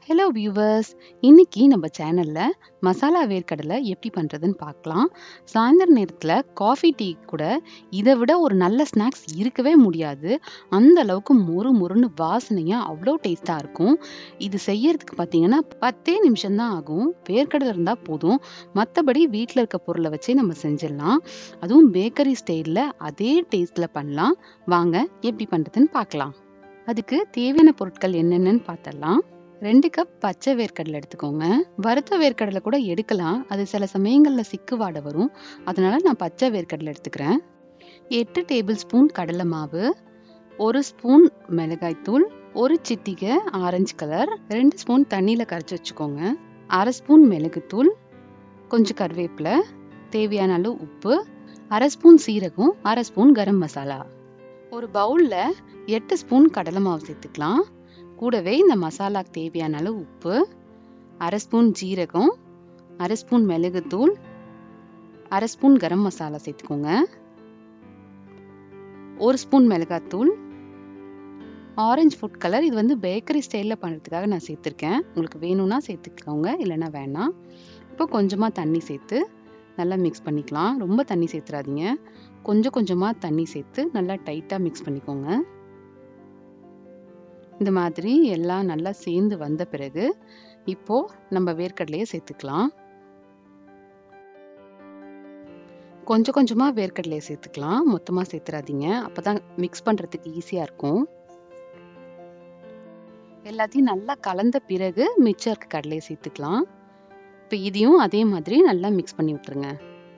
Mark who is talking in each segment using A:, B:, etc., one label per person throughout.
A: hello viewers இன்னைக்கு நம்ம சேனல்ல மசாலா வேர்க்கடலை எப்படி பண்றதுன்னு பார்க்கலாம் சாயந்தர நேரத்துல காஃபி டீ கூட இதை விட ஒரு நல்ல ஸ்நாக்ஸ் இருக்கவே முடியாது அந்த அளவுக்கு மொறு மொறுன்னு வாசனையா அவ்வளோ டேஸ்டா இருக்கும் இது செய்யறதுக்கு பார்த்தீங்கன்னா பத்தே நிமிஷம் தான் ஆகும் வேர்க்கடலை இருந்தா போதும் மற்றபடி வீட்டில் இருக்க பொருளை வச்சே நம்ம செஞ்சிடலாம் அதுவும் பேக்கரி ஸ்டைலில் அதே டேஸ்ட்ல பண்ணலாம் வாங்க எப்படி பண்றதுன்னு பார்க்கலாம் அதுக்கு தேவையான பொருட்கள் என்னென்னு பார்த்தரலாம் ரெண்டு கப் பச்சை வேர்க்கடலை எடுத்துக்கோங்க வறுத்த வேர்க்கடலை கூட எடுக்கலாம் அது சில சமயங்களில் சிக்கு வாடை வரும் அதனால நான் பச்சை வேர்க்கடலை எடுத்துக்கிறேன் எட்டு டேபிள் ஸ்பூன் கடலை மாவு ஒரு ஸ்பூன் மிளகாய்த்தூள் ஒரு சிட்டிகை ஆரஞ்சு கலர் ரெண்டு ஸ்பூன் தண்ணியில் கரைச்சி வச்சுக்கோங்க அரை ஸ்பூன் மிளகுத்தூள் கொஞ்சம் கருவேப்பிலை தேவையான அளவு உப்பு அரை ஸ்பூன் சீரகம் அரை ஸ்பூன் கரம் மசாலா ஒரு பவுலில் எட்டு ஸ்பூன் கடலை மாவு சேர்த்துக்கலாம் கூடவே இந்த மசாலாக்கு தேவையான அளவு உப்பு அரை ஸ்பூன் ஜீரகம் அரை ஸ்பூன் மிளகுத்தூள் அரை ஸ்பூன் கரம் மசாலா சேர்த்துக்கோங்க ஒரு ஸ்பூன் மிளகாத்தூள் ஆரஞ்சு ஃபுட் கலர் இது வந்து பேக்கரி ஸ்டைலில் பண்ணுறதுக்காக நான் சேர்த்துருக்கேன் உங்களுக்கு வேணும்னா சேர்த்துக்கோங்க இல்லைன்னா வேணாம் இப்போ கொஞ்சமாக தண்ணி சேர்த்து நல்லா மிக்ஸ் பண்ணிக்கலாம் ரொம்ப தண்ணி சேர்த்துறாதீங்க கொஞ்சம் கொஞ்சமாக தண்ணி சேர்த்து நல்லா டைட்டாக மிக்ஸ் பண்ணிக்கோங்க இந்த மாதிரி எல்லாம் நல்லா சேர்ந்து வந்த பிறகு இப்போ நம்ம வேர்க்கடலையை சேர்த்துக்கலாம் கொஞ்சம் கொஞ்சமாக வேர்க்கடலையை சேர்த்துக்கலாம் மொத்தமாக சேர்த்துறாதீங்க அப்போ தான் மிக்ஸ் பண்ணுறதுக்கு ஈஸியாக இருக்கும் எல்லாத்தையும் நல்லா கலந்த பிறகு மிச்சம் இருக்க கடலையை சேர்த்துக்கலாம் இப்போ இதையும் அதே மாதிரி நல்லா மிக்ஸ் பண்ணி விட்டுருங்க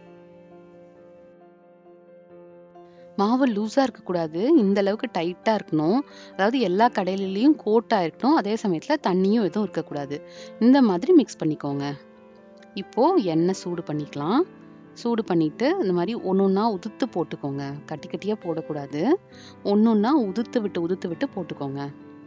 A: மாவு லூஸாக இருக்கக்கூடாது இந்த அளவுக்கு டைட்டாக இருக்கணும் அதாவது எல்லா கடையிலையும் கோட்டாக இருக்கணும் அதே சமயத்தில் தண்ணியும் எதுவும் இருக்கக்கூடாது இந்த மாதிரி மிக்ஸ் பண்ணிக்கோங்க இப்போது எண்ணெய் சூடு பண்ணிக்கலாம் சூடு பண்ணிட்டு இந்த மாதிரி ஒன்று ஒன்றா உதுத்து போட்டுக்கோங்க கட்டி கட்டியாக போடக்கூடாது ஒன்று ஒன்றா உதுத்து விட்டு உதுத்து விட்டு போட்டுக்கோங்க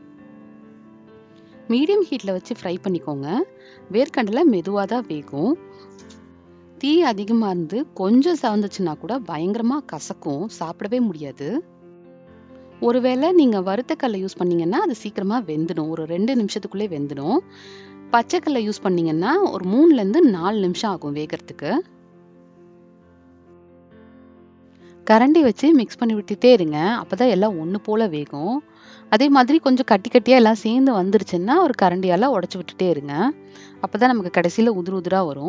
A: மீடியம் ஹீட்டில் வச்சு ஃப்ரை பண்ணிக்கோங்க வேர்க்கடலை மெதுவாக தான் வேகும் தீ அதிகமாக இருந்து கொஞ்சம் சவந்துச்சுன்னா கூட பயங்கரமாக கசக்கும் சாப்பிடவே முடியாது ஒருவேளை நீங்கள் வறுத்தக்கல்லை யூஸ் பண்ணீங்கன்னா அது சீக்கிரமாக வெந்துடும் ஒரு ரெண்டு நிமிஷத்துக்குள்ளே வெந்துடும் பச்சைக்கல்லை யூஸ் பண்ணீங்கன்னா ஒரு மூணுலேருந்து நாலு நிமிஷம் ஆகும் வேகிறதுக்கு கரண்டி வச்சு மிக்ஸ் பண்ணி விட்டுட்டே இருங்க அப்போ தான் எல்லாம் ஒன்று போல் வேகும் அதே மாதிரி கொஞ்சம் கட்டி கட்டியாக எல்லாம் சேர்ந்து வந்துருச்சுன்னா ஒரு கரண்டியால் உடச்சி விட்டுட்டே இருங்க அப்போ தான் நமக்கு கடைசியில் உதிர் உதிராக வரும்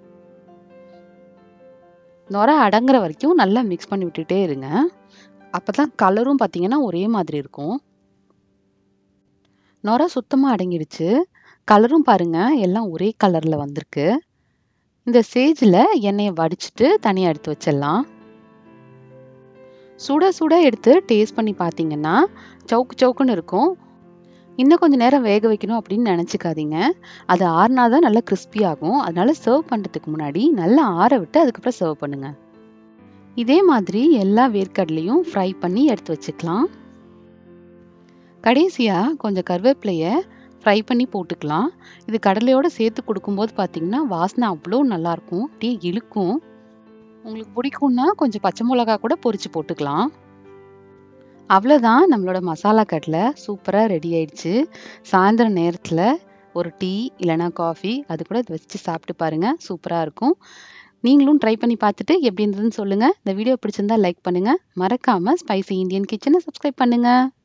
A: நுர அடங்குற வரைக்கும் நல்லா மிக்ஸ் பண்ணி விட்டுட்டே இருங்க அப்போ தான் கலரும் பார்த்தீங்கன்னா ஒரே மாதிரி இருக்கும் நுர சுத்தமாக அடங்கிடுச்சு கலரும் பாருங்க எல்லாம் ஒரே கலரில் வந்திருக்கு இந்த ஸ்டேஜில் எண்ணெயை வடிச்சிட்டு தனியாக எடுத்து வச்சிடலாம் சுட சுட எடுத்து டேஸ்ட் பண்ணி பார்த்தீங்கன்னா சவுக்கு சவுக்குன்னு இருக்கும் இன்னும் கொஞ்சம் நேரம் வேக வைக்கணும் அப்படின்னு நினச்சிக்காதீங்க அது ஆறுனா தான் நல்லா கிறிஸ்பி ஆகும் அதனால சர்வ் பண்ணுறதுக்கு முன்னாடி நல்லா ஆற விட்டு அதுக்கப்புறம் சர்வ் பண்ணுங்க இதே மாதிரி எல்லா வேர்க்கடலையும் ஃப்ரை பண்ணி எடுத்து வச்சுக்கலாம் கடைசியாக கொஞ்சம் கருவேப்பிலையை ஃப்ரை பண்ணி போட்டுக்கலாம் இது கடலையோடு சேர்த்து கொடுக்கும்போது பார்த்தீங்கன்னா வாசனை அவ்வளோ நல்லாயிருக்கும் அப்படியே இழுக்கும் உங்களுக்கு பிடிக்கும்னா கொஞ்சம் பச்சை மிளகா கூட பொரிச்சு போட்டுக்கலாம் அவ்வளோதான் நம்மளோட மசாலா கடலை சூப்பராக ரெடி ஆயிடுச்சு சாயந்தரம் நேரத்தில் ஒரு டீ இல்லைனா காஃபி அது கூட வச்சு சாப்பிட்டு பாருங்கள் சூப்பராக இருக்கும் நீங்களும் ட்ரை பண்ணி பார்த்துட்டு எப்படி இருந்ததுன்னு சொல்லுங்கள் இந்த வீடியோ பிடிச்சிருந்தா லைக் பண்ணுங்கள் மறக்காமல் ஸ்பைசி இந்தியன் கிச்சனை சப்ஸ்கிரைப் பண்ணுங்கள்